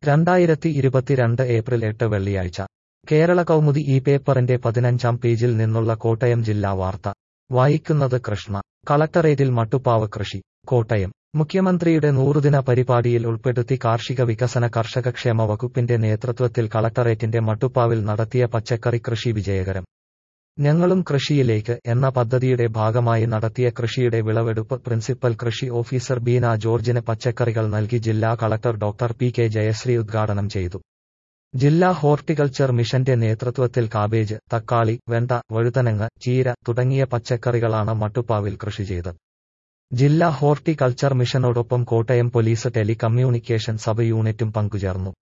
രണ്ടായിരത്തി ഇരുപത്തിരണ്ട് ഏപ്രിൽ എട്ട് വെള്ളിയാഴ്ച കേരള കൗമുദി ഈ പേപ്പറിന്റെ പതിനഞ്ചാം പേജിൽ നിന്നുള്ള കോട്ടയം ജില്ലാ വാർത്ത വായിക്കുന്നത് കൃഷ്ണ കളക്ടറേറ്റിൽ മട്ടുപ്പാവ് കൃഷി കോട്ടയം മുഖ്യമന്ത്രിയുടെ നൂറുദിന പരിപാടിയിൽ ഉൾപ്പെടുത്തി കാർഷിക വികസന കർഷകക്ഷേമ വകുപ്പിന്റെ നേതൃത്വത്തിൽ കളക്ടറേറ്റിന്റെ മട്ടുപ്പാവിൽ നടത്തിയ പച്ചക്കറി കൃഷി വിജയകരം ഞങ്ങളും കൃഷിയിലേക്ക് എന്ന പദ്ധതിയുടെ ഭാഗമായി നടത്തിയ കൃഷിയുടെ വിളവെടുപ്പ് പ്രിൻസിപ്പൽ കൃഷി ഓഫീസർ ബീന ജോർജിന് പച്ചക്കറികൾ നൽകി ജില്ലാ collector doctor P K Jayasree ഉദ്ഘാടനം ചെയ്തു ജില്ലാ ഹോർട്ടിക്കൾച്ചർ മിഷന്റെ നേതൃത്വത്തിൽ കാബേജ് തക്കാളി വെണ്ട വഴുതനങ്ങ ചീര തുടങ്ങിയ പച്ചക്കറികളാണ് മട്ടുപ്പാവിൽ കൃഷി ചെയ്തത് ജില്ലാ ഹോർട്ടിക്കൾച്ചർ മിഷനോടൊപ്പം കോട്ടയം പോലീസ് ടെലികമ്മ്യൂണിക്കേഷൻ സബ് യൂണിറ്റും പങ്കുചേർന്നു